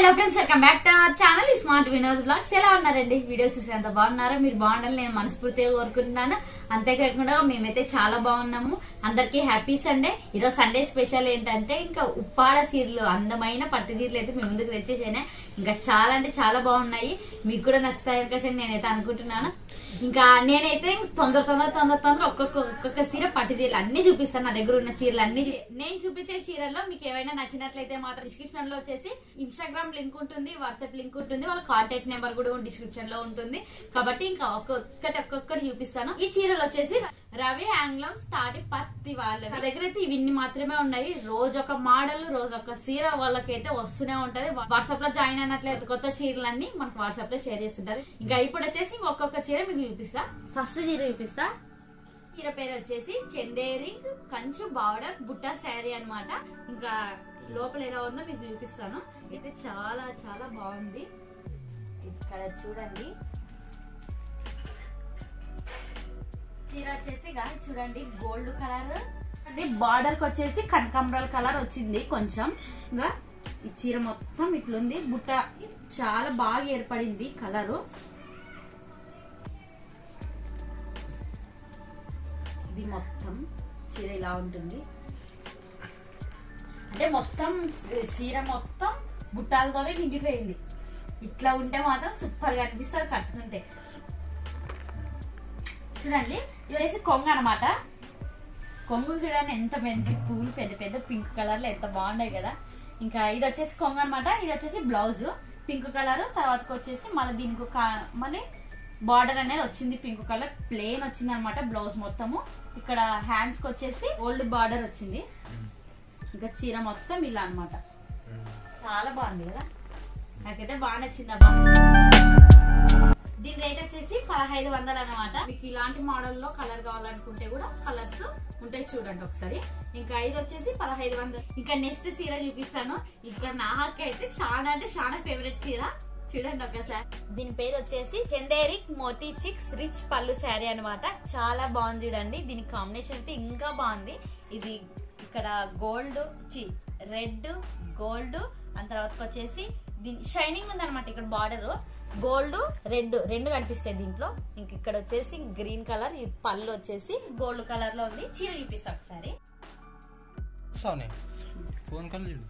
Hello friends welcome back to our channel smart Vinod blogs ఎలా ఉన్నారండి video చూసి ఎంత బాగున్నారో మీరు బాగుండాలని నేను మనస్ఫూర్తిగా కోరుకుంటున్నాను అంతేకాకుండా మేమైతే చాలా బాగున్నాము అందరికీ హ్యాపీ సండే ఈరోజు సండే స్పెషల్ ఏంటంటే ఇంకా ఉప్పాడ చీరలు అందమైన పట్టు చీరలు అయితే మేము ముందుకు తెచ్చేసానే ఇంకా చాలా అంటే చాలా బాగున్నాయి మీకు కూడా నచ్చుతాయి అవకాశం నేనైతే అనుకుంటున్నాను ఇంకా నేనైతే తొందర తొందర తొందర తొందర ఒక్కొక్క ఒక్కొక్క చీర పట్టు చీరలు అన్ని చూపిస్తాను నా దగ్గర ఉన్న చీరలు అన్ని నేను చూపించే చీరల్లో మీకు ఏమైనా నచ్చినట్లయితే మాత్రం డిస్క్రిప్షన్ లో వచ్చేసి ఇన్స్టాగ్రామ్ లింక్ ఉంటుంది వాట్సాప్ లింక్ ఉంటుంది వాళ్ళ కాంటాక్ట్ నెంబర్ కూడా డిస్క్రిప్షన్ లో ఉంటుంది కాబట్టి ఇంకా ఒక్కొక్కటి ఒక్కొక్కటి చూపిస్తాను ఈ చీరలు వచ్చేసి రవి ఆంగ్లమ్స్ తాటి పత్తి వాళ్ళ నా దగ్గర అయితే ఇవన్నీ మాత్రమే ఉన్నాయి రోజు ఒక మోడల్ రోజు ఒక చీర వాళ్ళకైతే వస్తూనే ఉంటది వాట్సాప్ లో జాయిన్ అయినట్లయితే కొత్త చీరలన్నీ మనకు వాట్సాప్ లో షేర్ చేస్తుంటారు ఇంకా ఇప్పుడు వచ్చేసి ఒక్కొక్క చీర మీకు చూపిస్తా ఫస్ట్ చీర చూపిస్తా చీర పేరు వచ్చేసి చందేరి కంచు బార్డర్ బుట్ట శారీ అన్నమాట ఇంకా లోపల ఎలా ఉందో మీకు చూపిస్తాను అయితే చాలా చాలా బాగుంది ఇక్కడ చూడండి చీర వచ్చేసి గా చూడండి గోల్డ్ కలర్ అంటే బార్డర్ కి వచ్చేసి కనకాంబరాల కలర్ వచ్చింది కొంచెం ఇంకా ఈ చీర మొత్తం ఇట్లుంది బుట్ట చాలా బాగా ఏర్పడింది కలరు ఇది మొత్తం చీర ఇలా ఉంటుంది అంటే మొత్తం చీర మొత్తం బుట్టాలతోనే నిండిపోయింది ఇట్లా ఉంటే మాత్రం సూపర్ గా అనిపిస్తుంది కట్టుకుంటే చూడండి ఇది వచ్చేసి కొంగు అనమాట కొంగు చూడండి ఎంత మంచి పూలు పెద్ద పెద్ద పింక్ కలర్ లో ఎంత బాగున్నాయి కదా ఇంకా ఇది వచ్చేసి కొంగు అనమాట ఇది వచ్చేసి బ్లౌజ్ పింక్ కలర్ తర్వాతకి వచ్చేసి మళ్ళీ దీనికి కా- మళ్ళీ బార్డర్ అనేది వచ్చింది పింక్ కలర్ ప్లేన్ వచ్చింది అనమాట బ్లౌజ్ మొత్తము ఇక్కడ హ్యాండ్స్ కి వచ్చేసి ఓల్డ్ బార్డర్ వచ్చింది ఇంకా చీర మొత్తం ఇలా అన్నమాట చాలా బాగుంది కదా నాకైతే బాగా నచ్చింది అబ్బా దీని రేట్ వచ్చేసి పదహైదు వందలు అనమాట మీకు ఇలాంటి మోడల్ లో కలర్ కావాలనుకుంటే కూడా కలర్స్ ఉంటాయి చూడండి ఒకసారి ఇంకా ఇది వచ్చేసి పదహైదు వందలు ఇంకా నెక్స్ట్ చీర చూపిస్తాను ఇక్కడ నాహక్ అయితే చాలా అంటే చాలా ఫేవరెట్ చీర చూడండి ఒకసారి దీని పేరు వచ్చేసి చందేరిక్ మోతీ చిక్స్ రిచ్ పళ్ళు శారీ అన్నమాట చాలా బాగుంది చూడండి దీని కాంబినేషన్ అయితే ఇంకా బాగుంది ఇది ఇక్కడ గోల్డ్ చి రెడ్ గోల్డ్ అంత తర్వాత వచ్చేసి దీని షైనింగ్ ఉంది అనమాట ఇక్కడ బార్డర్ గోల్డ్ రెడ్ రెండు కనిపిస్తాయి దీంట్లో ఇంక ఇక్కడ వచ్చేసి గ్రీన్ కలర్ ఈ పళ్ళు వచ్చేసి గోల్డ్ కలర్ లో ఉంది చీర చూపిస్తా ఒకసారి सोने फोन कर लीजिए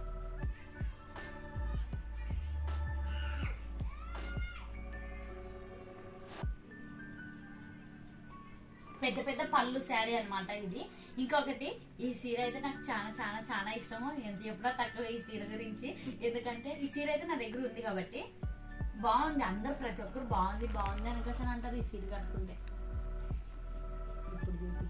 పెద్ద పెద్ద పళ్ళు శారీ అన్నమాట ఇది ఇంకొకటి ఈ చీర అయితే నాకు చాలా చాలా చాలా ఇష్టము ఎంత ఎప్పుడో తక్కువ ఈ చీర గురించి ఎందుకంటే ఈ చీర అయితే నా దగ్గర ఉంది కాబట్టి బాగుంది అందరు ప్రతి ఒక్కరు బాగుంది బాగుంది అని కోసం అంటారు ఈ చీర కట్టుకుంటే ఇప్పుడు చూపి.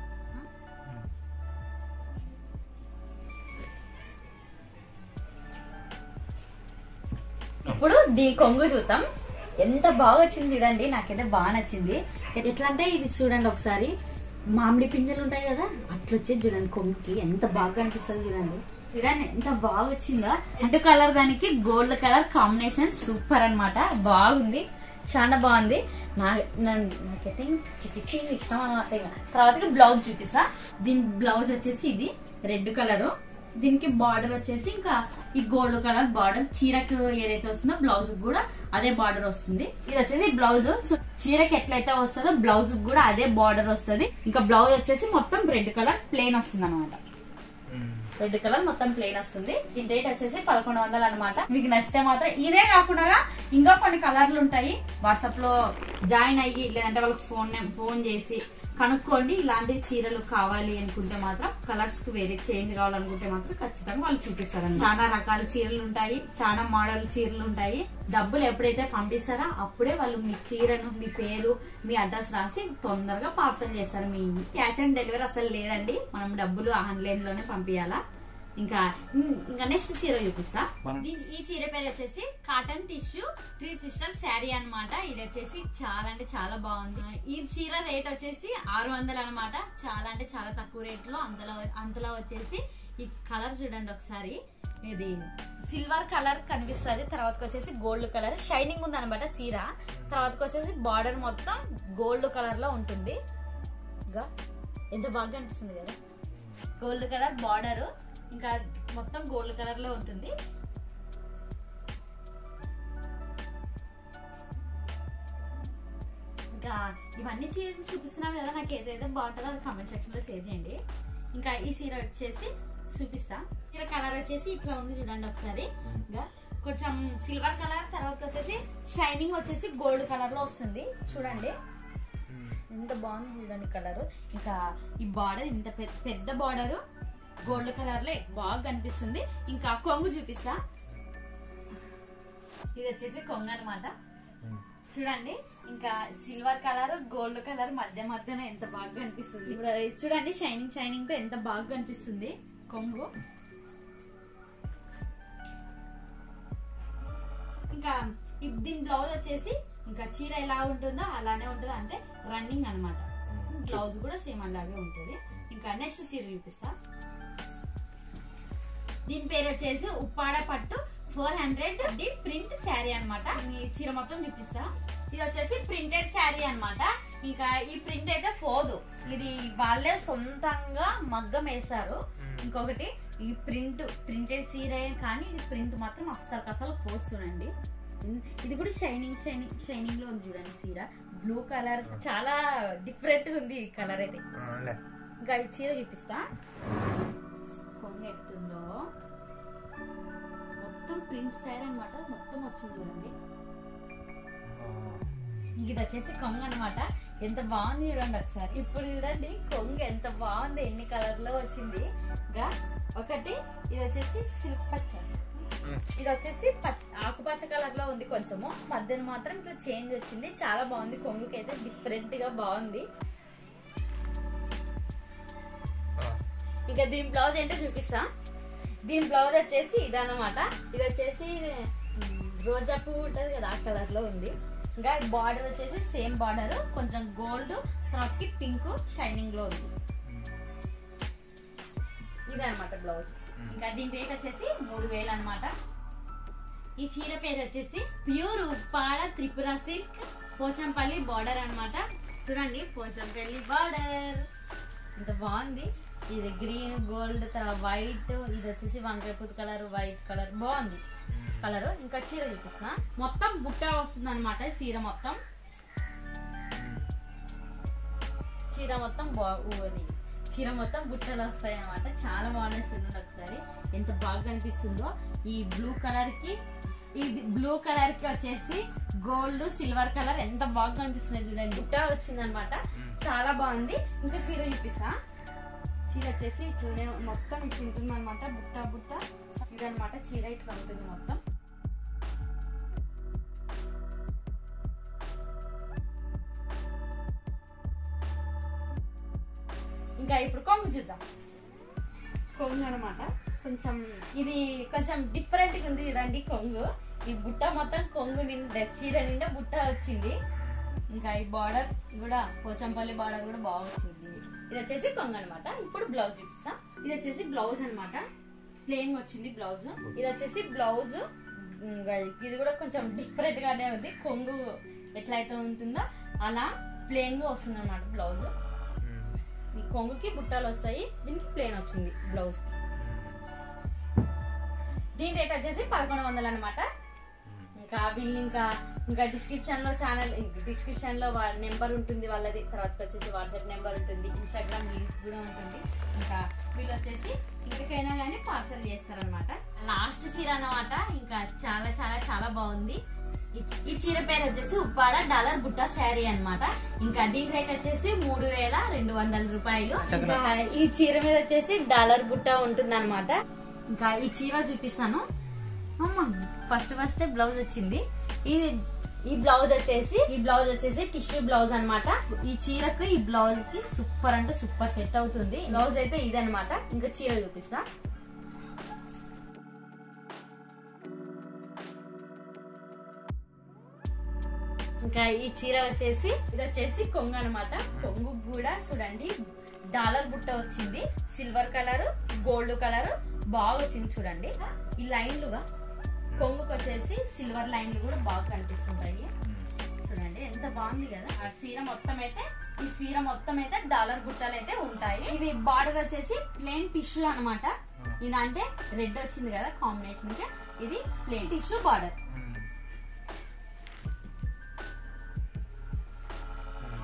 ఇప్పుడు దీ కొంగు చూద్దాం ఎంత బాగా వచ్చింది చూడండి నాకైతే బాగా నచ్చింది ఎట్లా అంటే ఇది చూడండి ఒకసారి మామిడి పింజలు ఉంటాయి కదా అట్లా వచ్చేది చూడండి కొంగుకి ఎంత బాగా అనిపిస్తుంది చూడండి చూడండి ఎంత బాగా వచ్చిందో రెండు కలర్ దానికి గోల్డ్ కలర్ కాంబినేషన్ సూపర్ అన్నమాట బాగుంది చాలా బాగుంది నా నా- నాకైతే పిచ్చి ఇష్టం అనమాట ఇక. తర్వాత బ్లౌజ్ చూపిస్తా దీని బ్లౌజ్ వచ్చేసి ఇది రెడ్ కలర్ దీనికి బార్డర్ వచ్చేసి ఇంకా ఈ గోల్డ్ కలర్ బార్డర్ చీరకు ఏదైతే వస్తుందో బ్లౌజ్ కూడా అదే బార్డర్ వస్తుంది ఇది వచ్చేసి బ్లౌజ్ చీరకి ఎట్లయితే వస్తుందో బ్లౌజ్ కూడా అదే బార్డర్ వస్తుంది ఇంకా బ్లౌజ్ వచ్చేసి మొత్తం రెడ్ కలర్ ప్లేన్ వస్తుంది అనమాట రెడ్ కలర్ మొత్తం ప్లేన్ వస్తుంది దీని రేట్ వచ్చేసి పదకొండు వందలు అనమాట మీకు నచ్చితే మాత్రం ఇదే కాకుండా ఇంకా కొన్ని కలర్లు ఉంటాయి వాట్సాప్ లో జాయిన్ అయ్యి లేదంటే వాళ్ళకి ఫోన్ ఫోన్ చేసి కనుక్కోండి ఇలాంటి చీరలు కావాలి అనుకుంటే మాత్రం కలర్స్ కి వేరే చేంజ్ కావాలనుకుంటే మాత్రం ఖచ్చితంగా వాళ్ళు చూపిస్తారండి చాలా రకాల చీరలు ఉంటాయి చాలా మోడల్ చీరలు ఉంటాయి డబ్బులు ఎప్పుడైతే పంపిస్తారో అప్పుడే వాళ్ళు మీ చీరను మీ పేరు మీ అడ్రస్ రాసి తొందరగా పార్సల్ చేస్తారు మీ క్యాష్ ఆన్ డెలివరీ అసలు లేదండి మనం డబ్బులు ఆన్లైన్ లోనే పంపించాలా ఇంకా ఇంకా నెక్స్ట్ చీర చూపిస్తా మనం- దీని- ఈ చీర పేరు వచ్చేసి cotton tissue three sister saree అన్నమాట ఇది వచ్చేసి చాలా అంటే చాలా బాగుంది ఈ చీర రేట్ వచ్చేసి ఆరు వందలు అనమాట చాలా అంటే చాలా తక్కువ రేట్ లో అంతలో అంతలో వచ్చేసి ఈ కలర్ చూడండి ఒకసారి ఇది సిల్వర్ కలర్ కనిపిస్తుంది తర్వాత వచ్చేసి గోల్డ్ కలర్ షైనింగ్ ఉంది అనమాట చీర తర్వాత వచ్చేసి బార్డర్ మొత్తం గోల్డ్ కలర్ లో ఉంటుంది ఇంకా ఎంత బాగా అనిపిస్తుంది కదా గోల్డ్ కలర్ బార్డర్ ఇంకా మొత్తం గోల్డ్ కలర్ లో ఉంటుంది ఇవన్నీ చీరలు చూపిస్తున్నాను కదా నాకు ఏదైతే బాగుంటుందో అది కామెంట్ సెక్షన్ లో షేర్ చేయండి ఇంకా ఈ చీర వచ్చేసి చూపిస్తా చీర కలర్ వచ్చేసి ఇట్లా ఉంది చూడండి ఒకసారి ఇంకా కొంచెం సిల్వర్ కలర్ తర్వాత వచ్చేసి షైనింగ్ వచ్చేసి గోల్డ్ కలర్ లో వస్తుంది చూడండి ఎంత బాగుంది చూడండి కలర్ ఇంకా ఈ బార్డర్ ఇంత పెద్ద పెద్ద బార్డర్ గోల్డ్ కలర్ లో బాగా కనిపిస్తుంది ఇంకా కొంగు చూపిస్తా ఇది వచ్చేసి కొంగు అన్నమాట చూడండి ఇంకా సిల్వర్ కలర్ గోల్డ్ కలర్ మధ్య మధ్యన ఎంత బాగా కనిపిస్తుంది ఇప్పుడు ఇది చూడండి షైనింగ్ షైనింగ్ తో ఎంత బాగా కనిపిస్తుంది కొంగు ఇంకా ఇప్ దీని బ్లౌజ్ వచ్చేసి ఇంకా చీర ఎలా ఉంటుందో అలానే ఉంటుంది అంటే రన్నింగ్ అన్నమాట బ్లౌజ్ కూడా సేమ్ అలాగే ఉంటుంది ఇంకా నెక్స్ట్ చీర చూపిస్తా దీని పేరు వచ్చేసి ఉప్పాడ పట్టు four hundred the print saree అనమాట ఈ చీర మొత్తం చూపిస్తా ఇది వచ్చేసి ప్రింటెడ్ శారీ అన్నమాట ఇంకా ఈ ప్రింట్ అయితే పోదు ఇది వాళ్ళే సొంతంగా మగ్గం వేశారు ఇంకొకటి ఈ ప్రింట్ ప్రింటెడ్ చీర కానీ ఇది ప్రింట్ మాత్రం అస్సలు అసలు పోదు చూడండి ఇది కూడా షైనింగ్ షైనింగ్ షైనింగ్ లో ఉంది చూడండి చీర బ్లూ కలర్ చాలా డిఫరెంట్ గా ఉంది ఈ కలర్ అయితే ఇంకా ఈ చీర చూపిస్తా కొంగ ఎట్టుందో మొత్తం ప్రింట్ శారీ అన్నమాట మొత్తం వచ్చింది చూడండి ఇంక ఇది వచ్చేసి కొంగ అన్నమాట ఎంత బాగుంది చూడండి ఒకసారి ఇప్పుడు చూడండి కొంగ ఎంత బాగుంది ఎన్ని కలర్ లో వచ్చింది ఇంకా ఒకటి ఇది వచ్చేసి సిల్క్ పచ్చ ఇది వచ్చేసి పచ్చ- ఆకుపచ్చ కలర్ లో ఉంది కొంచెము మధ్యన మాత్రం ఇట్లా చేంజ్ వచ్చింది చాలా బాగుంది కొంగుకి అయితే డిఫరెంట్ గా బాగుంది ఇంకా దీని బ్లౌజ్ ఏంటో చూపిస్తా దీని బ్లౌజ్ వచ్చేసి ఇదన్నమాట ఇది వచ్చేసి ఉమ్, రోజా పువ్వు ఉంటది కదా ఆ కలర్ లో ఉంది ఇంకా బార్డర్ వచ్చేసి సేమ్ బార్డర్ కొంచెం గోల్డ్ తర్వాతకి పింక్ షైనింగ్ లో ఉంది ఇదన్నమాట బ్లౌజ్ ఇంకా దీని రేట్ వచ్చేసి మూడు వేలు అనమాట ఈ చీర పేరు వచ్చేసి pure Uppada Tripura silk Pochampalli border అన్నమాట చూడండి పోచంపల్లి బార్డర్ ఇంత బాగుంది ఇది గ్రీన్ గోల్డ్ వైట్ ఇది వచ్చేసి వంకాయ పువ్వు కలర్ వైట్ కలర్ బాగుంది కలర్ ఇంకా చీర చూపిస్తున్నా మొత్తం బుట్ట వస్తుంది అనమాట చీర మొత్తం చీర మొత్తం బా- ఊ అది చీర మొత్తం బుట్టలు వస్తాయి అనమాట చాలా బాగున్నాయి చూడండి ఒకసారి ఎంత బాగా కనిపిస్తుందో ఈ బ్లూ కలర్ కి ఈ బ్లూ కలర్ కి వచ్చేసి గోల్డ్ సిల్వర్ కలర్ ఎంత బాగా కనిపిస్తున్నాయి చూడండి బుట్ట వచ్చింది అనమాట చాలా బాగుంది ఇంకా చీర చూపిస్తా చీర వచ్చేసి ఇట్లనే మొత్తం ఇట్లా ఉంటుంది అనమాట బుట్ట బుట్ట ఇదనమాట చీర ఇట్లా ఉంటుంది మొత్తం ఇంకా ఇప్పుడు కొంగు చూద్దాం కొంగు అనమాట కొంచెం ఇది కొంచెం డిఫరెంట్ గా ఉంది చూడండి కొంగు ఈ బుట్ట మొత్తం కొంగు నిండా చీర నిండా బుట్ట వచ్చింది ఇంకా ఈ బార్డర్ కూడా పోచంపల్లి బార్డర్ కూడా బాగా వచ్చింది దీనికి. ఇది వచ్చేసి కొంగు అనమాట ఇప్పుడు బ్లౌజ్ చూపిస్తా ఇది వచ్చేసి బ్లౌజ్ అన్నమాట ప్లేన్ వచ్చింది బ్లౌజ్ ఇది వచ్చేసి బ్లౌజ్ ఇంకా ఇది కూడా కొంచెం డిఫరెంట్ గానే ఉంది కొంగు ఎట్లయితే ఉంటుందో అలా ప్లేన్ గా వస్తుంది అనమాట బ్లౌజ్ ఈ కొంగుకి బుట్టాలు వస్తాయి దీనికి ప్లేన్ వచ్చింది బ్లౌజ్ దీని రేట్ వచ్చేసి పదకొండు వందలు అనమాట ఇంకా వీళ్ళు ఇంకా ఇంకా డిస్క్రిప్షన్ లో ఛానల్ డిస్క్రిప్షన్ లో వాళ్ళ నెంబర్ ఉంటుంది వాళ్ళది తర్వాత వచ్చేసి వాట్సాప్ నెంబర్ ఉంటుంది ఇన్స్టాగ్రామ్ లింక్ కూడా ఉంటుంది ఇంకా వీళ్ళు వచ్చేసి ఇంటికైనా కానీ పార్సల్ చేస్తారనమాట లాస్ట్ చీర అన్నమాట ఇంకా చాలా చాలా చాలా బాగుంది ఈ- ఈ చీర పేరు వచ్చేసి ఉప్పాడ డాలర్ బుట్ట శారీ అన్నమాట ఇంకా దీని రేట్ వచ్చేసి మూడు వేల రెండు వందల రూపాయలు ఇంకా ఈ చీర మీద వచ్చేసి డాలర్ బుట్ట ఉంటుంది ఇంకా ఈ చీర చూపిస్తాను అమ్మ ఫస్ట్ ఫస్ట్ బ్లౌజ్ వచ్చింది ఇది ఈ బ్లౌజ్ వచ్చేసి ఈ బ్లౌజ్ వచ్చేసి టిష్యూ బ్లౌజ్ అన్నమాట ఈ చీరకు ఈ బ్లౌజ్ కి సూపర్ అంటే సూపర్ సెట్ అవుతుంది బ్లౌజ్ అయితే ఇదన్నమాట ఇంకా చీర చూపిస్తా ఇంకా ఈ చీర వచ్చేసి ఇది వచ్చేసి కొంగు అన్నమాట కొంగు కూడా చూడండి డాలర్ బుట్ట వచ్చింది సిల్వర్ కలర్ గోల్డ్ కలర్ బాగా వచ్చింది చూడండి ఈ లైన్లుగా కొంగుకి వచ్చేసి సిల్వర్ లైన్లు కూడా బాగా కనిపిస్తుంటాయి చూడండి ఎంత బాగుంది కదా ఆ సీర మొత్తం అయితే ఈ సీర మొత్తం అయితే డాలర్ బుట్టలు అయితే ఉంటాయి ఇది బార్డర్ వచ్చేసి ప్లేన్ టిష్యూ అన్నమాట ఇది అంటే రెడ్ వచ్చింది కదా కాంబినేషన్ కి ఇది ప్లేన్ టిష్యూ బార్డర్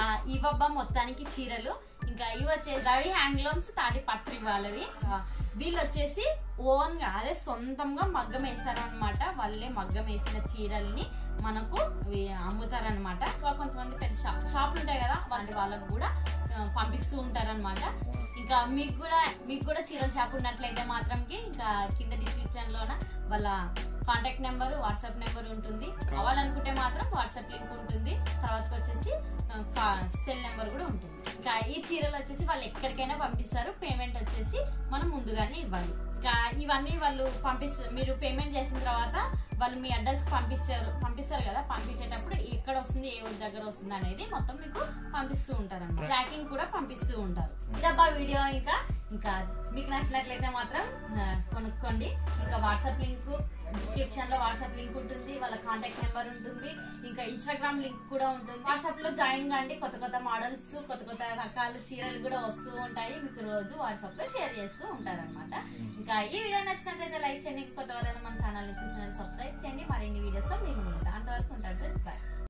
ఆ, ఇవబ్బా మొత్తానికి చీరలు ఇంకా ఇవి వచ్చేసి రవి హ్యాండ్లూమ్స్ తాటి పత్రి వాళ్ళవి ఆ, వీళ్ళు వచ్చేసి ఓన్ గా అదే సొంతంగా మగ్గం వేస్తారనమాట వాళ్ళే మగ్గం వేసిన చీరల్ని మనకు అమ్ముతారనమాట ఇంకా కొంతమంది పెద్ద షాప్ షాపులు ఉంటాయి కదా వాటి వాళ్ళకు కూడా ఆ, పంపిస్తూ ఉంటారన్నమాట ఇంకా మీకు కూడా మీకు కూడా చీరల షాప్ ఉన్నట్లయితే మాత్రంకి ఇంకా కింద డిస్క్రిప్షన్ లోన వాళ్ళ కాంటాక్ట్ నెంబర్ వాట్సాప్ నెంబర్ ఉంటుంది కావాలనుకుంటే మాత్రం వాట్సాప్ లింక్ ఉంటుంది తర్వాత వచ్చేసి సెల్ నెంబర్ కూడా ఉంటుంది ఇంకా ఈ చీరలు వచ్చేసి వాళ్ళు ఎక్కడికైనా పంపిస్తారు పేమెంట్ వచ్చేసి మనం ముందుగానే ఇవ్వాలి ఇంకా ఇవన్నీ వాళ్ళు పంపిస్తారు మీరు పేమెంట్ చేసిన తర్వాత వాళ్ళు మీ అడ్రస్ పంపిస్తారు పంపిస్తారు కదా పంపించేటప్పుడు ఎక్కడ వస్తుంది ఏ ఊరి దగ్గర వస్తుంది అనేది మొత్తం మీకు పంపిస్తూ ఉంటారు అన్నమాట ట్రాకింగ్ కూడా పంపిస్తూ ఉంటారు ఇదబ్బా వీడియో ఇంకా ఇంకా మీకు నచ్చినట్లయితే మాత్రం ఆ, కొనుక్కోండి ఇంకా వాట్సాప్ లింక్ డిస్క్రిప్షన్ లో వాట్సాప్ లింక్ ఉంటుంది వాళ్ళ కాంటాక్ట్ నెంబర్ ఉంటుంది ఇంకా ఇన్స్టాగ్రామ్ లింక్ కూడా ఉంటుంది వాట్సాప్ లో జాయిన్ కాండి కొత్త కొత్త మోడల్స్ కొత్త కొత్త రకాల చీరలు కూడా వస్తూ ఉంటాయి మీకు రోజు వాట్సాప్ లో షేర్ చేస్తూ ఉంటారన్నమాట ఇంకా ఈ వీడియో నచ్చినట్లయితే లైక్ చేయండి కొత్త వాళ్ళని మన ఛానల్ చూసిన సబ్స్క్రైబ్ చేయండి మరిన్ని వీడియోస్ తో మేము ఉంటాం అంతవరకు ఉంటారు బాయ్